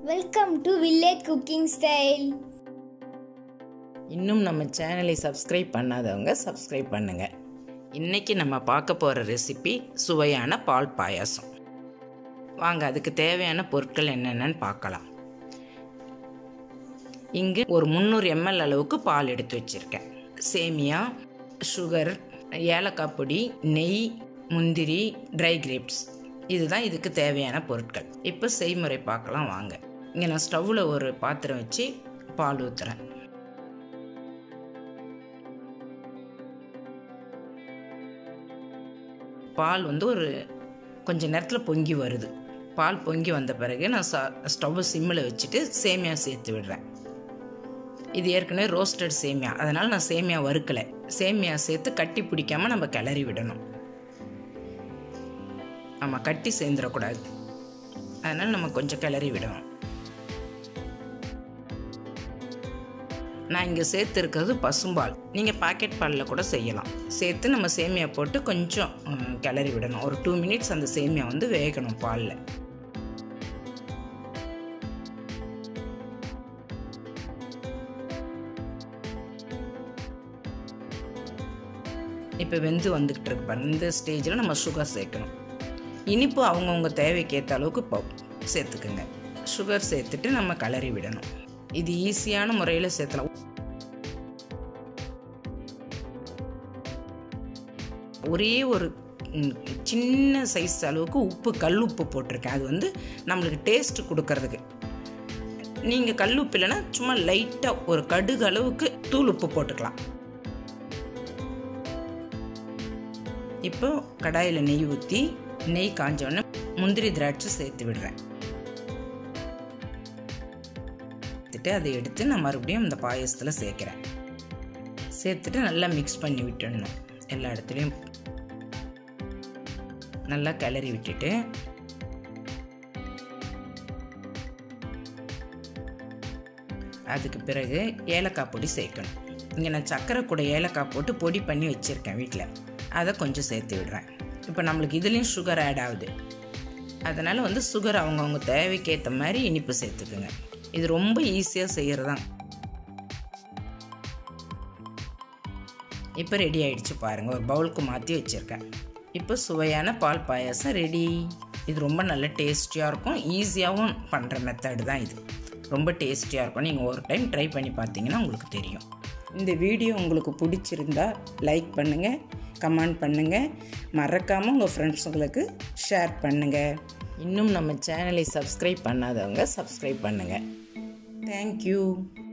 welcome to village cooking style இன்னும் நம்ம சேனலை சப்ஸ்கிரைப் பண்ணாதவங்க சப்ஸ்கிரைப் பண்ணுங்க இன்னைக்கு நம்ம பார்க்க போகிற ரெசிபி சுவையான பால் பாயாசம் வாங்க அதுக்கு தேவையான பொருட்கள் என்னென்னு பார்க்கலாம் இங்கு ஒரு முந்நூறு எம்எல் அளவுக்கு பால் எடுத்து வச்சுருக்கேன் சேமியா சுகர் ஏலக்காய் பொடி நெய் முந்திரி ட்ரை கிரேப்ஸ் இதுதான் இதுக்கு தேவையான பொருட்கள் இப்போ செய்முறை பார்க்கலாம் வாங்க இங்கே நான் ஸ்டவ்வில் ஒரு பாத்திரம் வச்சு பால் ஊற்றுறேன் பால் வந்து ஒரு கொஞ்ச நேரத்தில் பொங்கி வருது பால் பொங்கி வந்த பிறகு நான் ச ஸ்டவ்வை சிம்மில் வச்சுட்டு சேமியா சேர்த்து விடுறேன் இது ஏற்கனவே ரோஸ்டட் சேமியா அதனால் நான் சேமியா வறுக்கலை சேமியா சேர்த்து கட்டி பிடிக்காம நம்ம கிளறி விடணும் ஆமாம் கட்டி சேர்ந்துடக்கூடாது அதனால் நம்ம கொஞ்சம் கிளறி விடணும் நான் இங்கே சேர்த்து இருக்கிறது பசும்பால் நீங்கள் பாக்கெட் பாலில் கூட செய்யலாம் சேர்த்து நம்ம சேமியா போட்டு கொஞ்சம் ம், கிளறி விடணும் ஒரு டூ மினிட்ஸ் அந்த சேமியா வந்து வேகணும் பாலில் இப்போ வெந்து வந்துக்கிட்டு இருக்கு பாருங்க இந்த ஸ்டேஜில் நம்ம சுகர் சேர்க்கணும் இனிப்பு அவங்கவுங்க தேவைக்கு ஏற்ற அளவுக்கு இப்போ சேர்த்துக்குங்க சுகர் சேர்த்துட்டு நம்ம கிளறி விடணும் இது ஈஸியான முறையில் சேர்த்தலாம் ஒரே ஒரு ம், சின்ன சைஸ் அளவுக்கு உப்பு கல் உப்பு போட்டிருக்கேன் அது வந்து நம்மளுக்கு டேஸ்ட் கொடுக்கறதுக்கு நீங்கள் கல் உப்பு இல்லைன்னா சும்மா லைட்டாக ஒரு கடுகு அளவுக்கு தூள் உப்பு போட்டுக்கலாம் இப்போ கடாயில் நெய் ஊற்றி நெய் காஞ்சோடனே முந்திரி திராட்சை சேர்த்து விடுறேன் சேர்த்துட்டு அதை எடுத்து நான் மறுபடியும் இந்த பாயசத்தில் சேர்க்குறேன் சேர்த்துட்டு நல்லா மிக்ஸ் பண்ணி விட்டுடணும் எல்லா இடத்துலையும் நல்லா கிளறி விட்டுட்டு அதுக்கு பிறகு ஏலக்காய் பொடி சேர்க்கணும் இங்கே நான் சர்க்கரை கூட ஏலக்காய் போட்டு பொடி பண்ணி வச்சுருக்கேன் வீட்டில் அதை கொஞ்சம் சேர்த்து விடுறேன் இப்போ நம்மளுக்கு இதுலேயும் சுகர் ஆட் ஆகுது அதனால் வந்து சுகர் அவங்கவுங்க தேவைக்கு ஏற்ற மாதிரி இனிப்பு சேர்த்துக்குங்க இது ரொம்ப ஈஸியாக செய்கிறது இப்போ ரெடி ஆயிடுச்சு பாருங்கள் ஒரு பவுலுக்கு மாற்றி வச்சுருக்கேன் இப்போ சுவையான பால் பாயாசம் ரெடி இது ரொம்ப நல்ல டேஸ்டியாக இருக்கும் ஈஸியாகவும் பண்ணுற மெத்தடு தான் இது ரொம்ப டேஸ்டியாக இருக்கும் நீங்கள் ஒரு டைம் ட்ரை பண்ணி பார்த்தீங்கன்னா உங்களுக்கு தெரியும் இந்த வீடியோ உங்களுக்கு பிடிச்சிருந்தா லைக் பண்ணுங்கள் கமெண்ட் பண்ணுங்கள் மறக்காமல் உங்கள் ஃப்ரெண்ட்ஸுங்களுக்கு ஷேர் பண்ணுங்கள் இன்னும் நம்ம சேனலை சப்ஸ்கிரைப் பண்ணாதவங்க சப்ஸ்கிரைப் பண்ணுங்கள் தேங்க்யூ